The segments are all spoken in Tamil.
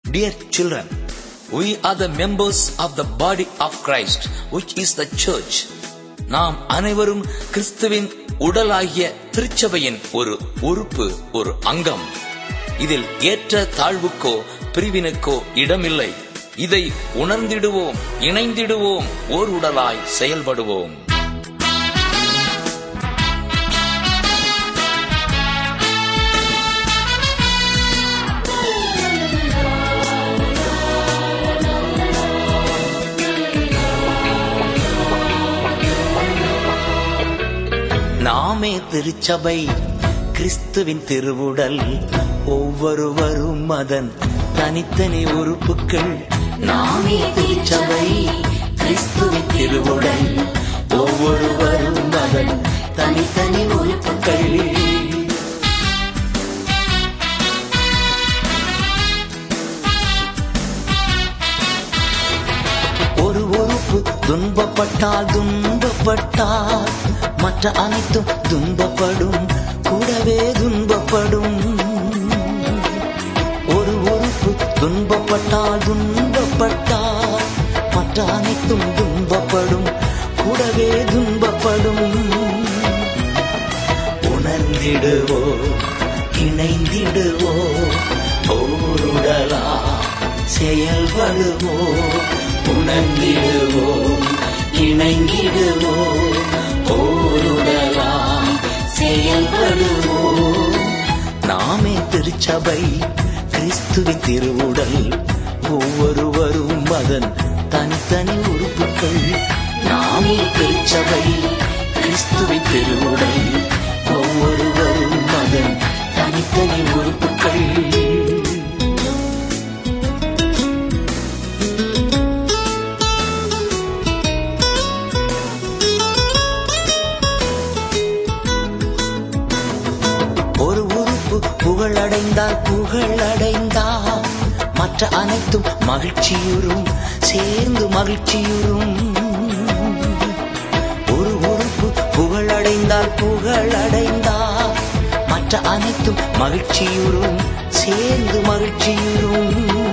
Dear children, we are the members of the body of Christ, which is the church. நாம் அனைவரும் கிறிஸ்துவின் உடலாகிய திருச்சபையின் ஒரு உறுப்பு ஒரு அங்கம் இதில் ஏற்ற தாழ்வுக்கோ பிரிவினுக்கோ இடமில்லை இதை உணர்ந்திடுவோம் இணைந்திடுவோம் ஓர் உடலாய் செயல்படுவோம் நாமே திருச்சபை கிறிஸ்துவின் திருவுடல் ஒவ்வொருவரும் அதன் தனித்தனி உறுப்புகள் நாமே திருச்சபை கிறிஸ்துவின் திருவுடல் ஒவ்வொருவரும் அதன் தனித்தனி உறுப்புகள் ஒரு உறுப்பு துன்பப்பட்டால் துன்பப்பட்டால் மற்ற அனைத்தும் துன்பப்படும் கூடவே துன்பப்படும் ஒரு உறுப்பு துன்பப்பட்டால் துன்பப்பட்டால் மற்ற அனைத்தும் துன்பப்படும் கூடவே துன்பப்படும் உணர்ந்திடுவோ இணைந்திடுவோ ஓருடலா செயல்படுவோ உணர்ந்திடுவோ இணைந்திடுவோ ஓருடலா செயல்படுவோ நாமே திருச்சபை கிறிஸ்துவின் திருவுடல் ஒவ்வொருவரும் அதன் தனித்தனி உறுப்புகள் நாமே திருச்சபை கிறிஸ்துவின் திருவுடல் ஒவ்வொருவரும் அதன் தனித்தனி உறுப்புகள் ஒரு உறுப்பு புகழடைந்தால் புகழடைந்தால் மற்ற அனைத்தும் மகிழ்ச்சியுறும் சேர்ந்து மகிழ்ச்சியுறும் ஒரு உறுப்பு புகழடைந்தால் புகழடைந்தால் மற்ற அனைத்தும் மகிழ்ச்சியுறும் சேர்ந்து மகிழ்ச்சியுறும்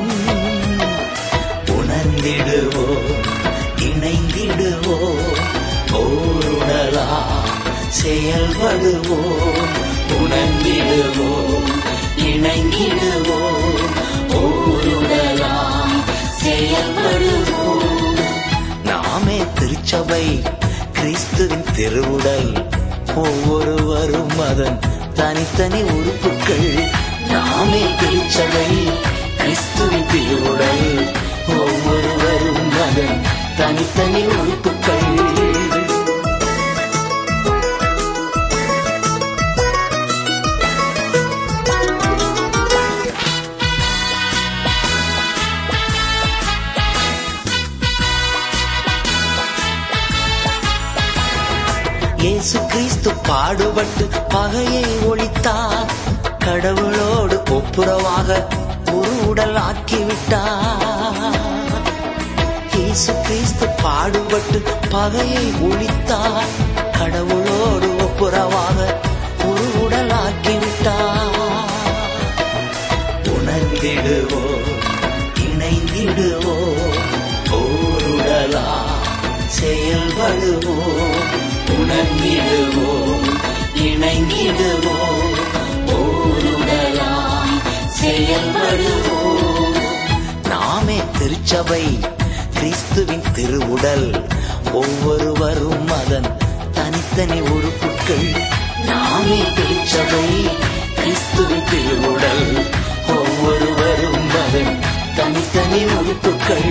உணர்ந்திடுவோ இணைந்திடுவோ ஓருடலா செயல்படுவோ உணர்ந்திடுவோ இணைந்திடுவோ ஓருடலா செயல்படுவோ நாமே திருச்சபை கிறிஸ்துவின் திருவுடல் ஒவ்வொருவரும் அதன் தனித்தனி உறுப்புகள் நாமே திருச்சபை கிறிஸ்துவின் திருவுடல் ஒவ்வொருவரும் அதன் தனித்தனி உறுப்புகள் இயேசு கிறிஸ்து பாடுபட்டு பகையை ஒழித்தார் கடவுளோடு ஒப்புரவாக ஒரு உடல் ஆக்கிவிட்டார் இயேசு கிறிஸ்து பாடுபட்டு பகையை ஒழித்தார் கடவுளோடு ஒப்புரவாக ஒரு உடல் ஆக்கிவிட்டார் உணர்ந்திடுவோ இணைந்திடுவோ ஓருடலா செயல்படுவோ உணர்ந்திடுவோ இணைந்திடுவோ ஓருடலா செயல்படுவோ நாமே திருச்சபை கிறிஸ்துவின் திருவுடல் ஒவ்வொருவரும் அதன் தனித்தனி உறுப்புகள் நாமே திருச்சபை கிறிஸ்துவின் திருவுடல் ஒவ்வொருவரும் அதன் தனித்தனி உறுப்புகள்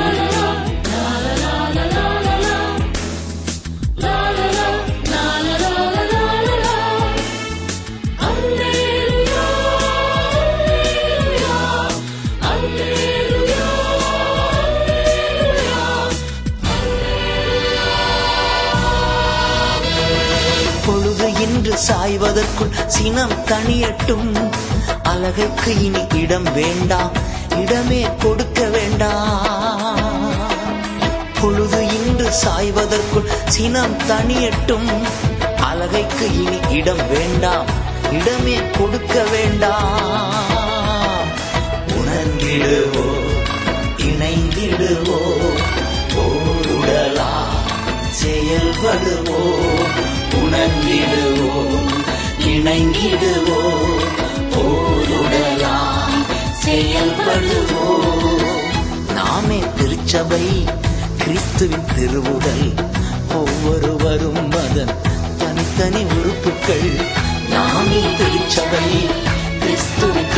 பொழுது இன்று சாய்வதற்குள் சினம் தனியட்டும் அழகைக்கு இனி இடம் வேண்டாம் இடமே கொடுக்க வேண்டாம் பொழுது இன்று சாய்வதற்குள் சினம் தனியட்டும் அழகைக்கு இனி இடம் வேண்டாம் இடமே கொடுக்க வேண்டாம் உணர்ந்து உணர்ந்திடுவோம் இணைந்திடுவோம் ஓருடலா செயல்படுவோம் உணர்ந்திடுவோம் இணைந்திடுவோம் ஓருடலா செயல்படுவோம் நாமே திருச்சபை கிறிஸ்துவின் திருவுடல் ஒவ்வொருவரும் அதன் தனித்தனி உறுப்புகள் நாமே திருச்சபை கிறிஸ்துவின்